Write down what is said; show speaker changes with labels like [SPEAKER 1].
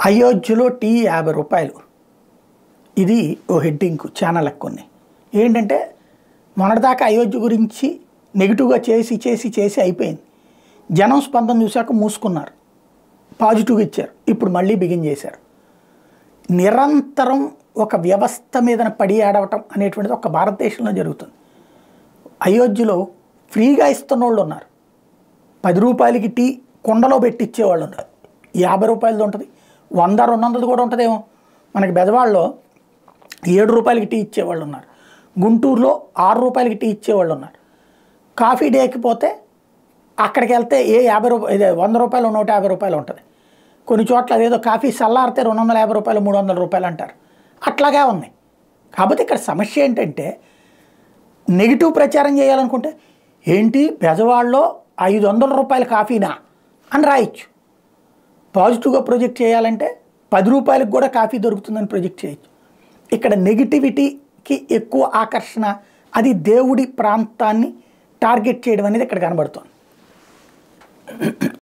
[SPEAKER 1] అయోధ్యలో టీ యాభై రూపాయలు ఇది ఓ హెడ్డింగ్ ఛానల్ కొన్ని ఏంటంటే మొన్నటిదాకా అయోధ్య గురించి నెగిటివ్గా చేసి చేసి చేసి అయిపోయింది జనం స్పందన చూశాక మూసుకున్నారు పాజిటివ్గా ఇచ్చారు ఇప్పుడు మళ్ళీ బిగిన్ చేశారు నిరంతరం ఒక వ్యవస్థ మీద పడి ఆడవటం అనేటువంటిది ఒక భారతదేశంలో జరుగుతుంది అయోధ్యలో ఫ్రీగా ఇస్తున్న వాళ్ళు ఉన్నారు పది రూపాయలకి టీ కుండలో పెట్టి ఇచ్చేవాళ్ళు ఉన్నారు యాభై రూపాయలది ఉంటుంది వంద రెండు వందలది కూడా ఉంటుందేమో మనకి బెజవాడలో ఏడు రూపాయలకి టీ ఇచ్చేవాళ్ళు ఉన్నారు గుంటూరులో ఆరు రూపాయలకి టీ ఇచ్చేవాళ్ళు ఉన్నారు కాఫీ డేకి పోతే అక్కడికి వెళ్తే ఏ యాభై రూపాయలు ఇదే వంద రూపాయలు నూట యాభై రూపాయలు ఉంటుంది కొన్ని చోట్ల అదేదో కాఫీ చల్లారితే రెండు వందల యాభై రూపాయలు మూడు వందల రూపాయలు అంటారు అట్లాగే ఉన్నాయి కాకపోతే ఇక్కడ సమస్య ఏంటంటే నెగిటివ్ ప్రచారం చేయాలనుకుంటే ఏంటి బెజవాడలో ఐదు వందల రూపాయల కాఫీనా అని రాయొచ్చు పాజిటివ్గా ప్రొజెక్ట్ చేయాలంటే పది రూపాయలకు కూడా కాఫీ దొరుకుతుందని ప్రొజెక్ట్ చేయొచ్చు ఇక్కడ నెగిటివిటీకి ఎక్కువ ఆకర్షణ అది దేవుడి ప్రాంతాన్ని టార్గెట్ చేయడం అనేది ఇక్కడ కనబడుతుంది